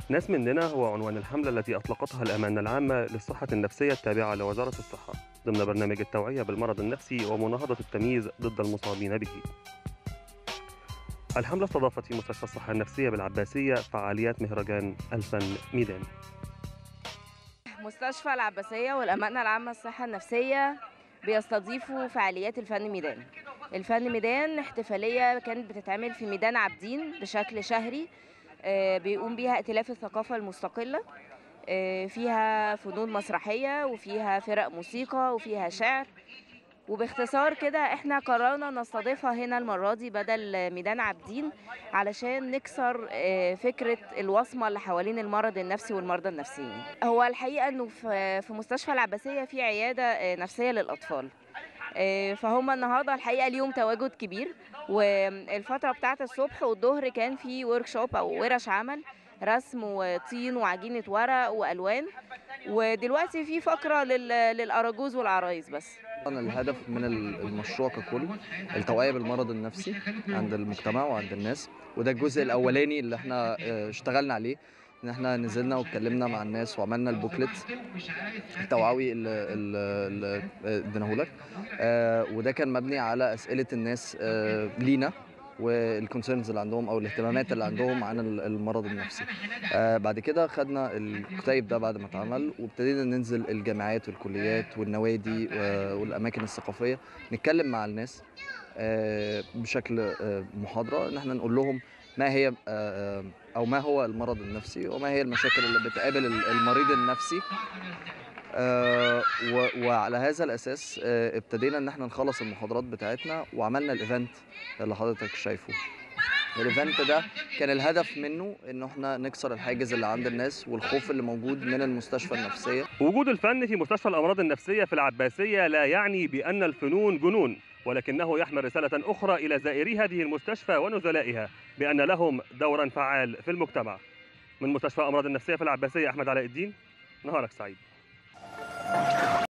ناس مننا هو عنوان الحملة التي أطلقتها الأمانة العامة للصحة النفسية التابعة لوزارة الصحة ضمن برنامج التوعية بالمرض النفسي ومناهضة التمييز ضد المصابين به. الحملة استضافت في مستشفى الصحة النفسية بالعباسية فعاليات مهرجان الفن ميدان. مستشفى العباسية والأمانة العامة للصحة النفسية بيستضيفوا فعاليات الفن ميدان الفن ميدان احتفالية كانت بتتعمل في ميدان عابدين بشكل شهري آه، بيقوم بيها ائتلاف الثقافة المستقلة آه، فيها فنون مسرحية وفيها فرق موسيقى وفيها شعر وباختصار كده احنا قررنا نستضيفها هنا المرة دي بدل ميدان عابدين علشان نكسر آه، فكرة الوصمة اللي حوالين المرض النفسي والمرضى النفسيين هو الحقيقة انه في في مستشفى العباسية في عيادة آه، نفسية للأطفال آه، فهم النهارده الحقيقه ليهم تواجد كبير والفتره بتاعه الصبح والظهر كان في ورك شوب او ورش عمل رسم وطين وعجينه ورق والوان ودلوقتي في فقره لل- للاراجوز والعرايس بس طبعاً الهدف من المشروع ككل التوعية بالمرض النفسي عند المجتمع وعند الناس وده الجزء الأولاني اللي احنا آه، اشتغلنا عليه ان احنا نزلنا واتكلمنا مع الناس وعملنا البوكلت التوعوي اللي اللي اللي اديناه لك آه، وده كان مبني على أسئلة الناس آه، لينا والكونسيرنز اللي عندهم او الاهتمامات اللي عندهم عن ال- المرض النفسي آه بعد كده خدنا الكتيب ده بعد ما اتعمل وابتدينا ننزل الجامعات والكليات والنوادي آه، والاماكن الثقافيه نتكلم مع الناس آه، بشكل آه، محاضره ان احنا نقول لهم ما هي آه، آه، او ما هو المرض النفسي وما هي المشاكل اللي بتقابل ال- المريض النفسي آه، و- وعلى هذا الاساس آه، ابتدينا ان احنا نخلص المحاضرات بتاعتنا وعملنا الايفنت اللي حضرتك شايفه الايفنت ده كان الهدف منه ان احنا نكسر الحاجز اللي عند الناس والخوف اللي موجود من المستشفى النفسيه وجود الفن في مستشفى الأمراض النفسية في العباسية لا يعني بأن الفنون جنون ولكنه يحمل رسالة أخرى إلى زائري هذه المستشفى ونزلائها بأن لهم دورا فعال في المجتمع من مستشفى الأمراض النفسية في العباسية أحمد علاء الدين نهارك سعيد